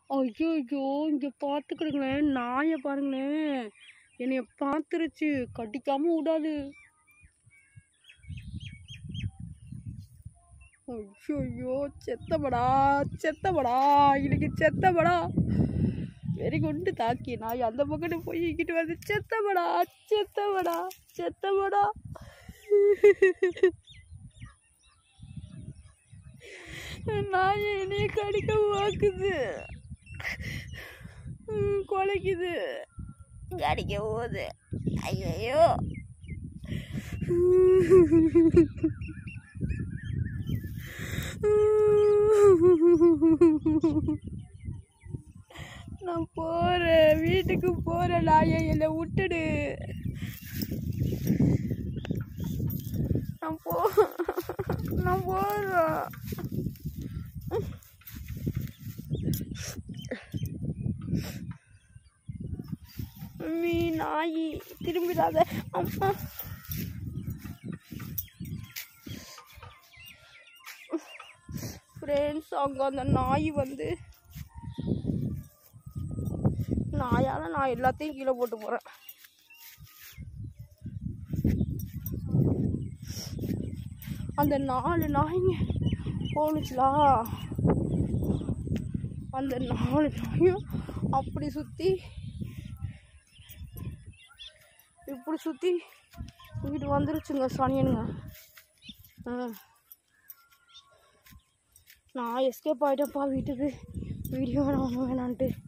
ஐயோ ஐயோ இங்கே பார்த்துக்கிடுங்களேன் நாயை பாருங்களேன் என்னைய பார்த்துருச்சு கடிக்காம விடாது ஐயோ ஐயோ செத்தபடா செத்தபடா இன்னைக்கு செத்தபடா வெறி கொண்டு தாக்கி நாய் அந்த பக்கத்து போய் இங்கிட்டு வந்து செத்தபடா செத்தபடா செத்தபடா நாய் என்னைய கடிக்க பார்க்குது ம், குலைக்குது கடிக்க போகுது ஐயோ நான் போறேன் வீட்டுக்கு போறேன் நாயை என்னை விட்டுடு நான் போ நான் போறேன் மீ நாய் திரும்பிடாத அம்மா ஃப்ரெண்ட்ஸ் அங்கே அந்த நாய் வந்து நாயால் நான் எல்லாத்தையும் கீழே போட்டு போகிறேன் அந்த நாலு நாய்ங்க போணுச்சுலா அந்த நாலு நாயும் அப்படி சுற்றி இப்படி சுற்றி இங்கிட்டு வந்துருச்சுங்க சனியனுங்க ஆ நான் எஸ்கேப் ஆகிட்டேன்ப்பா வீட்டுக்கு வீடியோ வேணாம் வேணான்ட்டு